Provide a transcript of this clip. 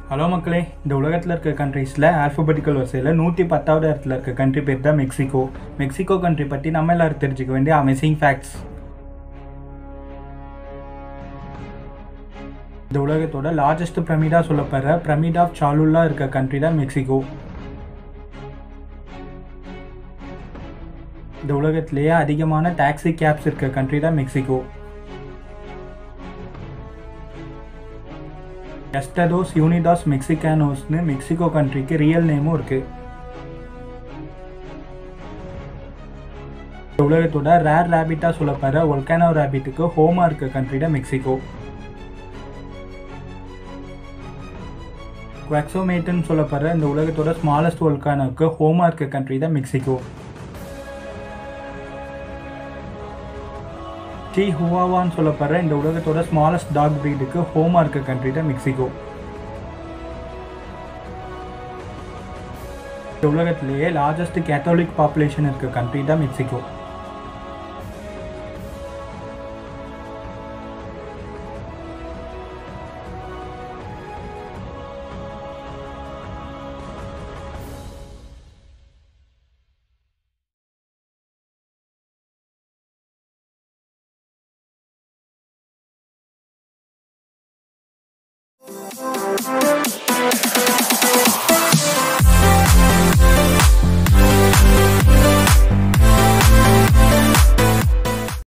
hello மக்களே இந்த உலகத்தில் இருக்க கண்ட்ரீஸில் ஆல்ஃபபெட்டிக்கல் வரிசையில் நூற்றி பத்தாவது இடத்துல இருக்க கண்ட்ரி பேர் தான் மெக்சிகோ மெக்சிகோ கண்ட்ரி பற்றி நம்ம எல்லாரும் தெரிஞ்சுக்க வேண்டிய அமேசிங் ஃபேக்ட்ஸ் இந்த உலகத்தோட லார்ஜஸ்ட் பிரமிடாக சொல்லப்படுற பிரமிட் ஆஃப் சாலுல்லா இருக்க கண்ட்ரி தான் மெக்சிகோ இந்த உலகத்திலேயே அதிகமான டாக்ஸி கேப்ஸ் இருக்க கண்ட்ரி தான் மெக்சிகோ எஸ்டடோஸ் யூனிடாஸ் மெக்சிகானோஸ்னு மெக்சிகோ கண்ட்ரிக்கு ரியல் நேமும் இருக்கு இந்த உலகத்தோட ரேர் ரேபிட்டாக சொல்லப்படுற ஒல்கானோ ரேபிட்டுக்கு ஹோமா இருக்க கண்ட்ரி தான் மெக்சிகோ குவாக்சோமேட்டுன்னு சொல்லப்படுற இந்த உலகத்தோட ஸ்மாலஸ்ட் ஒல்கானோக்கு ஹோமா இருக்க கண்ட்ரி தான் மெக்சிகோ டி ஹுவாவான்னு சொல்லப்படுற இந்த உலகத்தோட ஸ்மாலஸ்ட் டாக் ப்ரீடுக்கு ஹோமா இருக்க கண்ட்ரி தான் மெக்சிகோ இந்த உலகத்திலேயே லார்ஜஸ்ட் கேத்தோலிக் பாப்புலேஷன் இருக்க கண்ட்ரி தான் மெக்சிகோ